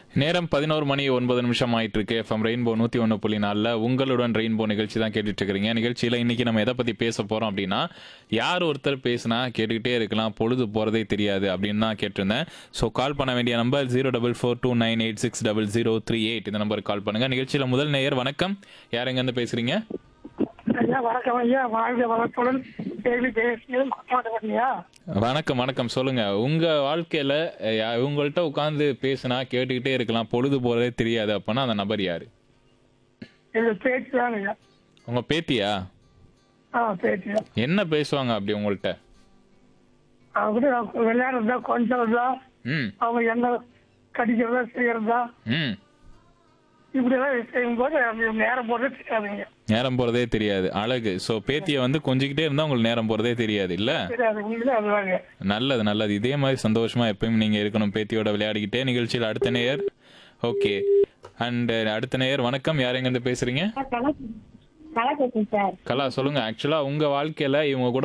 நேரம் பதினோரு மணி ஒன்பது நிமிஷம் ஆயிட்டு இருக்கு எஃப்எம் ரெயின்போ நூத்தி ஒன்று புள்ளி நாலில் உங்களுடன் ரெயின்போ நிகழ்ச்சி தான் கேட்டுட்டு இருக்கிறீங்க நிகழ்ச்சியில இன்னைக்கு நம்ம எதை பத்தி பேச போறோம் அப்படின்னா யார் ஒருத்தர் பேசினா கேட்டுக்கிட்டே இருக்கலாம் பொழுது போறதே தெரியாது அப்படின்னு தான் கேட்டிருந்தேன் ஸோ கால் பண்ண வேண்டிய number zero double four two nine eight six double zero three eight இந்த நம்பருக்கு கால் பண்ணுங்க நிகழ்ச்சியில முதல் நேயர் வணக்கம் யார் எங்கேருந்து பேசுறீங்க ஐயா வணக்கம் ஐயா வாழ்க வளத்துடன் கேள்வி பேசியது மாட்டேங்கய்யா வணக்கம் வணக்கம் சொல்லுங்க உங்க வாழ்க்கையில அஹ், யா- உங்கள்ட்ட உட்காந்து பேசினா கேட்டுக்கிட்டே இருக்கலாம் பொழுது போறதே தெரியாது அப்படின்னா அந்த நபர் யாரு என்னோட பேச்சு தாங்க ஐயா உங்க பேத்தியா ஆ பேச்சு என்ன பேசுவாங்க அப்படி உங்கள்ட்ட அவங்க விளையாடுறதா கொஞ்சம் தான் ம் அவங்க என்ன கடிக்கிறதா செய்யறதா ம் இப்படியெல்லாம் செய்யும்போது அது நேரம் போடுறது தெரியாதுங்க நேரம் போறதே தெரியாது அழகு ஸோ பேத்தியை வந்து கொஞ்சிக்கிட்டே இருந்தா உங்களுக்கு நேரம் போறதே தெரியாது இல்ல தெரியாது உண்மையிலே அதுதாங்க நல்லது நல்லது இதே மாதிரி சந்தோஷமா எப்பயும் நீங்க இருக்கணும் பேத்தியோட விளையாடிக்கிட்டே நிகழ்ச்சியில் அடுத்த நேயர் ஓகே அண்ட் அடுத்த நேயர் வணக்கம் யார் எங்க இருந்து பேசுறீங்க கலா கலா பேசுறேன் சார் கலா சொல்லுங்க ஆக்சுவலா உங்க வாழ்க்கையில இவங்க கூட